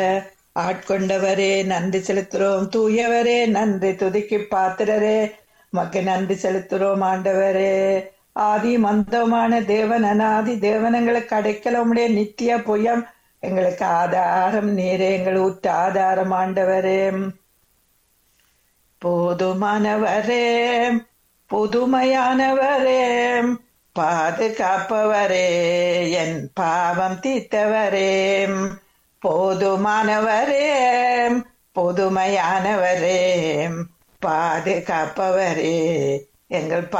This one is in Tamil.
ஆட்கொண்டவரே நன்றி செலுத்துறோம் தூயவரே நன்றி துதிக்கு பாத்திரரே மக்கு நன்றி செலுத்துறோம் ஆண்டவரே ஆதி மந்தமான தேவன் அனாதி தேவன் எங்களுக்கு அடைக்கலமுடைய நித்திய புயம் எங்களுக்கு ஆதாரம் நீரே எங்கள் ஊற்ற ஆதாரம் ஆண்டவரே போதுமானவரே புதுமையானவரே பாதுகாப்பவரே என் பாவம் தீர்த்தவரே போதுமானவரே புதுமையானவரே பாதுகாப்பவரே எங்கள்